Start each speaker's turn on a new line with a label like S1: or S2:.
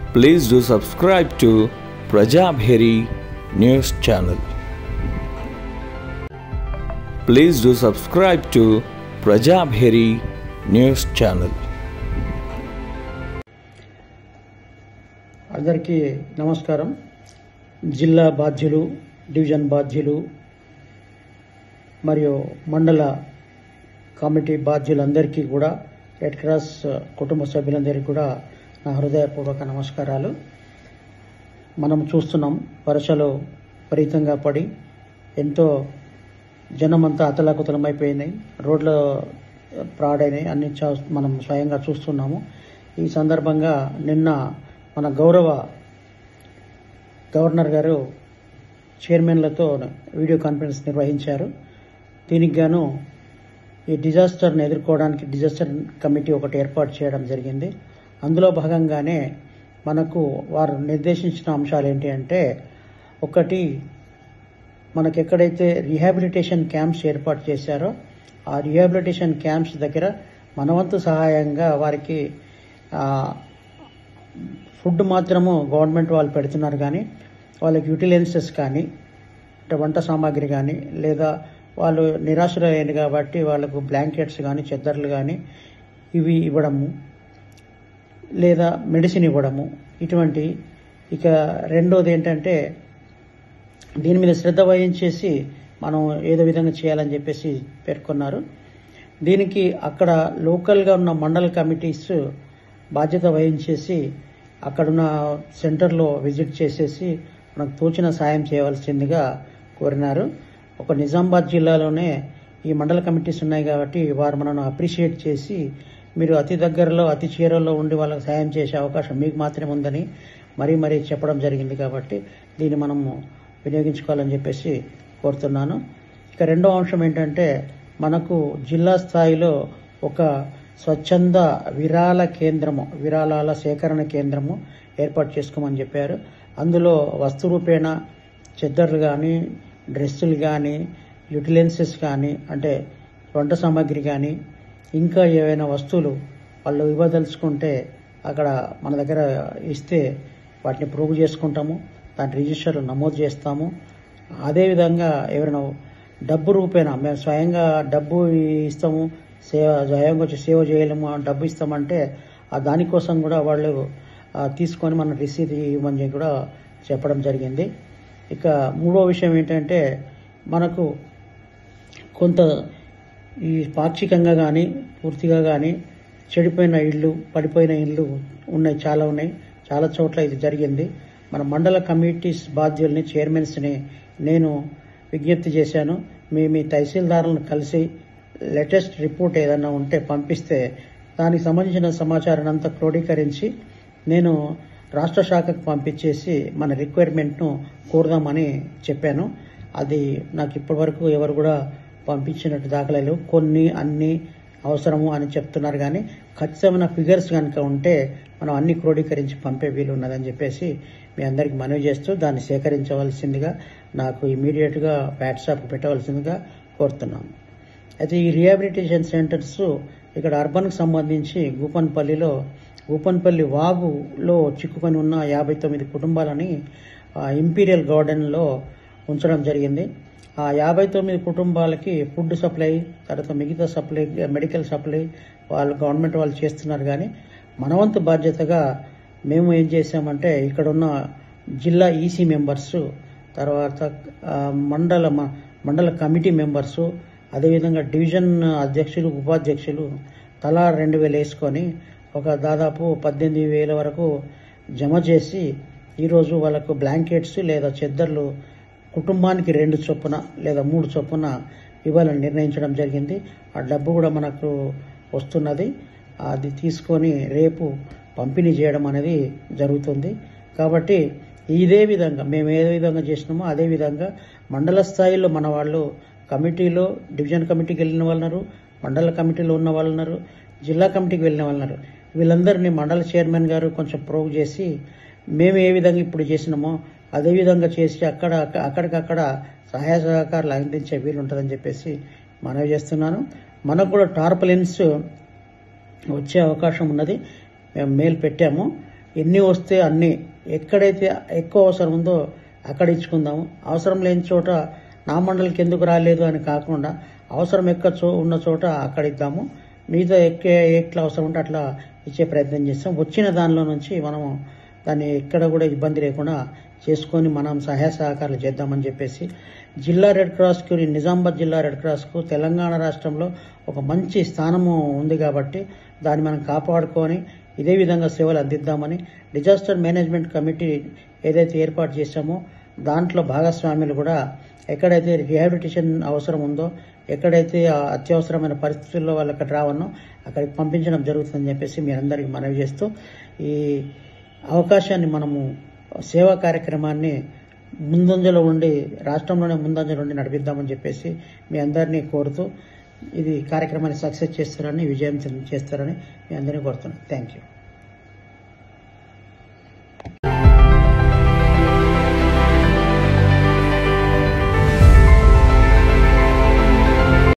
S1: Please do subscribe to Prajabheri News Channel. Please do subscribe to Prajabheri News Channel.
S2: అందరికీ నమస్కారం జిల్లా బాధ్యులు division బాధ్యులు మరియు మండల కమిటీ బాధ్యులందరికీ కూడా రెడ్ క్రాస్ కుటుంబ సభ్యులందరికీ కూడా నా హృదయపూర్వక నమస్కారాలు మనం చూస్తున్నాం వర్షాలు విపరీతంగా పడి ఎంతో జనమంతా అతలాకుతలమైపోయినాయి రోడ్ల ప్రాడైనాయి అన్ని చూ- మనం స్వయంగా చూస్తున్నాము ఈ సందర్భంగా నిన్న మన గౌరవ గవర్నర్ గారు చైర్మన్లతో వీడియో కాన్ఫరెన్స్ నిర్వహించారు దీనికి గాను ఈ డిజాస్టర్ని ఎదుర్కోవడానికి డిజాస్టర్ కమిటీ ఒకటి ఏర్పాటు చేయడం జరిగింది అందులో భాగంగానే మనకు వారు నిర్దేశించిన అంశాలు ఏంటి అంటే ఒకటి మనకు ఎక్కడైతే రీహాబిలిటేషన్ క్యాంప్స్ ఏర్పాటు చేశారో ఆ రీహాబిలిటేషన్ క్యాంప్స్ దగ్గర మనవంతు సహాయంగా వారికి ఆ, ఫుడ్ మాత్రము గవర్నమెంట్ వాళ్ళు పెడుతున్నారు కానీ వాళ్ళకి యూటిలెన్సెస్ కానీ అంటే వంట సామాగ్రి కానీ లేదా వాళ్ళు నిరాశ్రయని కాబట్టి వాళ్ళకు బ్లాంకెట్స్ కానీ చెద్దర్లు కానీ ఇవి ఇవ్వడము లేదా మెడిసిన్ ఇవ్వడము ఇటువంటి ఇక రెండోది ఏంటంటే దీని మీద శ్రద్ధ వహించేసి మనం ఏదో విధంగా చేయాలని చెప్పేసి పేర్కొన్నారు దీనికి అక్కడ లోకల్గా ఉన్న మండల కమిటీస్ బాధ్యత వహించేసి అక్కడున్న సెంటర్లో విజిట్ చేసేసి మనకు తోచిన సాయం చేయవలసిందిగా కోరినారు ఒక నిజామాబాద్ జిల్లాలోనే ఈ మండల కమిటీస్ ఉన్నాయి కాబట్టి వారు మనను అప్రిషియేట్ చేసి మీరు అతి దగ్గరలో అతి చీరలో ఉండి వాళ్ళకి సాయం చేసే అవకాశం మీకు మాత్రమే ఉందని మరీ మరీ చెప్పడం జరిగింది కాబట్టి దీన్ని మనము వినియోగించుకోవాలని చెప్పేసి కోరుతున్నాను ఇక రెండో అంశం ఏంటంటే మనకు జిల్లా స్థాయిలో ఒక స్వచ్ఛంద విరాళ కేంద్రము విరాళాల సేకరణ కేంద్రము ఏర్పాటు చేసుకోమని చెప్పారు అందులో వస్తు రూపేణ చెద్దర్లు కానీ డ్రెస్సులు కానీ యూటిలెన్సెస్ కానీ అంటే వంట సామాగ్రి కానీ ఇంకా ఏవైనా వస్తువులు వాళ్ళు ఇవ్వదలుచుకుంటే అక్కడ మన దగ్గర ఇస్తే వాటిని ప్రూవ్ చేసుకుంటాము దాని రిజిస్టర్ నమోదు చేస్తాము అదేవిధంగా ఎవరైనా డబ్బు రూపేణా మేము స్వయంగా డబ్బు ఇస్తాము సేవ స్వయంగా వచ్చి సేవ చేయలేము ఆ డబ్బు ఇస్తామంటే ఆ దానికోసం కూడా వాళ్ళు ఆ, తీసుకొని మన రిసీద్ ఇవ్వమని కూడా చెప్పడం జరిగింది ఇక మూడో విషయం ఏంటంటే మనకు కొంత ఈ పాక్షికంగా కానీ పూర్తిగా కానీ చెడిపోయిన ఇళ్ళు పడిపోయిన ఇళ్ళు ఉన్నాయి చాలా ఉన్నాయి చాలా చోట్ల ఇది జరిగింది మన మండల కమిటీస్ బాధ్యుల్ని చైర్మన్స్ని నేను విజ్ఞప్తి చేశాను మీ మీ తహసీల్దారులను కలిసి లేటెస్ట్ రిపోర్ట్ ఏదైనా ఉంటే పంపిస్తే దానికి సంబంధించిన సమాచారాన్ని అంతా క్రోడీకరించి నేను రాష్ట్ర శాఖకు పంపించేసి మన రిక్వైర్మెంట్ను కోరుదామని చెప్పాను అది నాకు ఇప్పటివరకు ఎవరు కూడా పంపించినట్టు దాఖలాలు కొన్ని అన్ని అవసరము అని చెప్తున్నారు కానీ ఖచ్చితమైన ఫిగర్స్ కనుక ఉంటే మనం అన్ని క్రోడీకరించి పంపే వీలు ఉన్నదని చెప్పేసి మీ అందరికి మనవి చేస్తూ దాన్ని సేకరించవలసిందిగా నాకు ఇమీడియట్గా వాట్సాప్ పెట్టవలసిందిగా కోరుతున్నాము అయితే ఈ రిహాబిలిటేషన్ సెంటర్స్ ఇక్కడ అర్బన్కి సంబంధించి గూపన్పల్లిలో గూపన్పల్లి వాగులో చిక్కుకొని ఉన్న యాభై తొమ్మిది కుటుంబాలని ఆ, ఇంపీరియల్ గార్డెన్లో ఉంచడం జరిగింది ఆ యాభై తొమ్మిది కుటుంబాలకి ఫుడ్ సప్లై తర్వాత మిగతా సప్లై మెడికల్ సప్లై వాళ్ళు గవర్నమెంట్ వాళ్ళు చేస్తున్నారు కానీ మనవంతు బాధ్యతగా మేము ఏం చేసామంటే ఇక్కడ ఉన్న జిల్లా ఈసీ మెంబర్స్ తర్వాత ఆ, మండల మ- మండల కమిటీ మెంబర్సు అదేవిధంగా డివిజన్ అధ్యక్షులు ఉపాధ్యక్షులు తలా రెండు వేలు వేసుకొని ఒక దాదాపు పద్దెనిమిది వేల వరకు జమ చేసి ఈరోజు వాళ్ళకు బ్లాంకెట్స్ లేదా చెద్దర్లు కుటుంబానికి రెండు చొప్పున లేదా మూడు చొప్పున ఇవ్వాలని నిర్ణయించడం జరిగింది ఆ డబ్బు కూడా మనకు వస్తున్నది అది తీసుకొని రేపు పంపిణీ చేయడం అనేది జరుగుతుంది కాబట్టి ఇదే విధంగా మేము ఏ విధంగా చేసినామో అదే విధంగా మండల స్థాయిలో మన వాళ్ళు కమిటీలో డివిజన్ కమిటీకి వెళ్ళిన వాళ్ళు ఉన్నారు మండల కమిటీలో ఉన్న వాళ్ళు ఉన్నారు జిల్లా కమిటీకి వెళ్ళిన వాళ్ళు ఉన్నారు వీళ్ళందరినీ మండల చైర్మన్ గారు కొంచెం ప్రోవ్ చేసి మేము ఏ విధంగా ఇప్పుడు చేసినామో అదే విధంగా చేసి అక్కడ అక్కడికక్కడ సహాయ సహకారాలు అందించే వీలు ఉంటుందని చెప్పేసి మనవి చేస్తున్నాను మనకు కూడా టార్పలిన్స్ వచ్చే అవకాశం ఉన్నది మేము మెయిల్ పెట్టాము ఎన్ని వస్తే అన్ని ఎక్కడైతే ఎక్కువ అవసరం ఉందో అక్కడ ఇచ్చుకుందాము అవసరం లేని చోట నా మండలికి ఎందుకు రాలేదు అని కాకుండా అవసరం ఎక్క చో ఉన్న చోట అక్కడ ఇద్దాము మిగతా ఎక్కే ఎట్లా అవసరం ఉంటే అట్లా ఇచ్చే ప్రయత్నం చేస్తాం వచ్చిన దానిలో నుంచి మనము దాన్ని ఎక్కడ కూడా ఇబ్బంది లేకుండా చేసుకొని మనం సహాయ సహకారాలు చేద్దామని చెప్పేసి జిల్లా రెడ్ క్రాస్కు నిజామాబాద్ జిల్లా రెడ్ క్రాస్కు తెలంగాణ రాష్ట్రంలో ఒక మంచి స్థానము ఉంది కాబట్టి దాన్ని మనం కాపాడుకొని ఇదే విధంగా సేవలు అందిద్దామని డిజాస్టర్ మేనేజ్మెంట్ కమిటీ ఏదైతే ఏర్పాటు చేశామో దాంట్లో భాగస్వాములు కూడా ఎక్కడైతే రిహాబిలిటేషన్ అవసరం ఉందో ఎక్కడైతే ఆ అత్యవసరమైన పరిస్థితుల్లో వాళ్ళు అక్కడ రావన్నో అక్కడికి పంపించడం జరుగుతుందని చెప్పేసి మీ అందరికీ మనవి చేస్తూ ఈ అవకాశాన్ని మనము సేవా కార్యక్రమాన్ని ముందంజలో ఉండి రాష్ట్రంలోనే ముందంజలో ఉండి నడిపిద్దామని చెప్పేసి మీ అందరినీ కోరుతూ ఇది కార్యక్రమాన్ని సక్సెస్ చేస్తారని విజయం చేస్తారని మీ అందరినీ కోరుతున్నాను థ్యాంక్ యూ